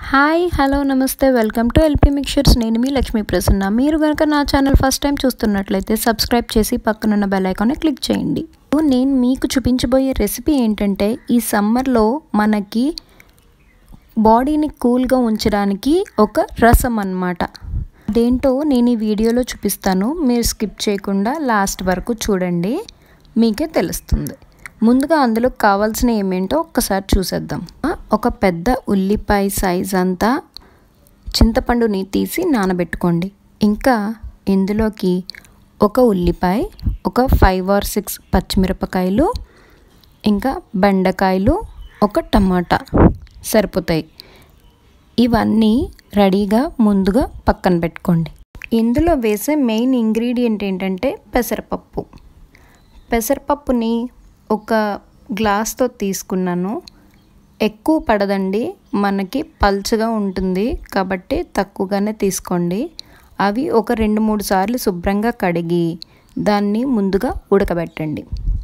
hi hello నమస్తే welcome to LP mixtures నేను మీ లక్ష్మీ ప్రసన్న మీరు కనుక నా ఛానల్ ఫస్ట్ టైం చూస్తున్నట్లయితే సబ్స్క్రైబ్ చేసి పక్కనున్న బెల్ ఐకాన్ని క్లిక్ చేయండి నేను మీకు చూపించబోయే రెసిపీ ఏంటంటే ఈ సమ్మర్లో మనకి బాడీని కూల్గా ఉంచడానికి ఒక రసం అన్నమాట అదేంటో నేను ఈ వీడియోలో చూపిస్తాను మీరు స్కిప్ చేయకుండా లాస్ట్ వరకు చూడండి మీకే తెలుస్తుంది ముందుగా అందులో కావాల్సిన ఏమేంటో ఒక్కసారి చూసేద్దాం ఒక పెద్ద ఉల్లిపాయ సైజ్ అంతా చింతపండుని తీసి నానబెట్టుకోండి ఇంకా ఇందులోకి ఒక ఉల్లిపాయ ఒక ఫైవ్ ఆర్ సిక్స్ పచ్చిమిరపకాయలు ఇంకా బెండకాయలు ఒక టమాటా సరిపోతాయి ఇవన్నీ రెడీగా ముందుగా పక్కన పెట్టుకోండి ఇందులో వేసే మెయిన్ ఇంగ్రీడియంట్ ఏంటంటే పెసరపప్పు పెసరపప్పుని ఒక గ్లాస్తో తీసుకున్నాను ఎక్కువ పడదండి మనకి పల్చగా ఉంటుంది కాబట్టి తక్కువగానే తీసుకోండి అవి ఒక రెండు మూడు సార్లు శుభ్రంగా కడిగి దాన్ని ముందుగా ఉడకబెట్టండి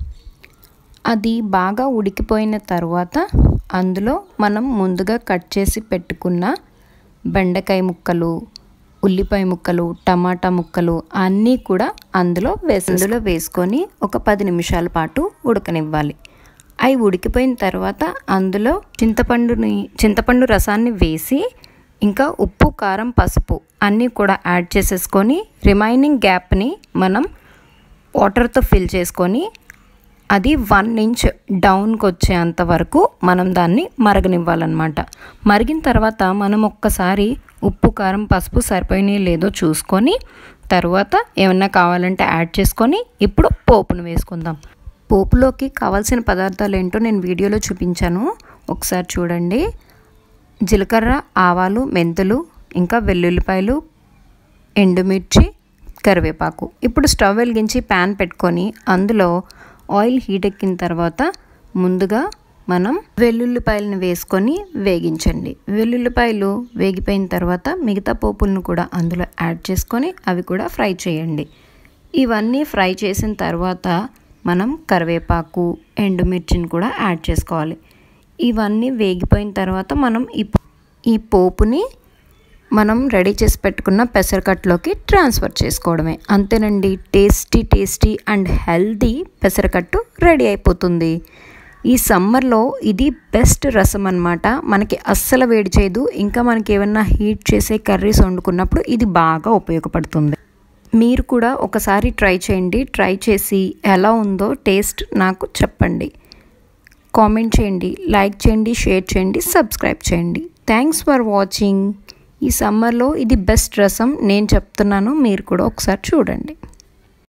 అది బాగా ఉడికిపోయిన తర్వాత అందులో మనం ముందుగా కట్ చేసి పెట్టుకున్న బెండకాయ ముక్కలు ఉల్లిపాయ ముక్కలు టమాటా ముక్కలు అన్నీ కూడా అందులో వేసి అందులో వేసుకొని ఒక పది నిమిషాల పాటు ఉడకనివ్వాలి అవి ఉడికిపోయిన తర్వాత అందులో చింతపండుని చింతపండు రసాన్ని వేసి ఇంకా ఉప్పు కారం పసుపు అన్నీ కూడా యాడ్ చేసేసుకొని రిమైనింగ్ గ్యాప్ని మనం వాటర్తో ఫిల్ చేసుకొని అది వన్ ఇంచ్ డౌన్కి వచ్చేంత వరకు మనం దాన్ని మరగనివ్వాలన్నమాట మరిగిన తర్వాత మనం ఒక్కసారి ఉప్పు కారం పసుపు సరిపోయినాయి లేదో చూసుకొని తర్వాత ఏమన్నా కావాలంటే యాడ్ చేసుకొని ఇప్పుడు పోపును వేసుకుందాం పోపులోకి కావాల్సిన పదార్థాలు ఏంటో నేను వీడియోలో చూపించాను ఒకసారి చూడండి జీలకర్ర ఆవాలు మెంతులు ఇంకా వెల్లుల్లిపాయలు ఎండుమిర్చి కరివేపాకు ఇప్పుడు స్టవ్ వెలిగించి ప్యాన్ పెట్టుకొని అందులో ఆయిల్ హీట్ ఎక్కిన తర్వాత ముందుగా మనం వెల్లుల్లిపాయలను వేసుకొని వేగించండి వెల్లుల్లిపాయలు వేగిపోయిన తర్వాత మిగతా పోపులను కూడా అందులో యాడ్ చేసుకొని అవి కూడా ఫ్రై చేయండి ఇవన్నీ ఫ్రై చేసిన తర్వాత మనం కరివేపాకు ఎండుమిర్చిని కూడా యాడ్ చేసుకోవాలి ఇవన్నీ వేగిపోయిన తర్వాత మనం ఈ ఈ పోపుని మనం రెడీ చేసి పెట్టుకున్న పెసరకట్టులోకి ట్రాన్స్ఫర్ చేసుకోవడమే అంతేనండి టేస్టీ టేస్టీ అండ్ హెల్తీ పెసరకట్టు రెడీ అయిపోతుంది ఈ సమ్మర్లో ఇది బెస్ట్ రసం అనమాట మనకి అస్సలు వేడి చేయదు ఇంకా మనకి ఏమన్నా హీట్ చేసే కర్రీస్ వండుకున్నప్పుడు ఇది బాగా ఉపయోగపడుతుంది మీరు కూడా ఒకసారి ట్రై చేయండి ట్రై చేసి ఎలా ఉందో టేస్ట్ నాకు చెప్పండి కామెంట్ చేయండి లైక్ చేయండి షేర్ చేయండి సబ్స్క్రైబ్ చేయండి థ్యాంక్స్ ఫర్ వాచింగ్ ఈ సమ్మర్లో ఇది బెస్ట్ రసం నేను చెప్తున్నాను మీరు కూడా ఒకసారి చూడండి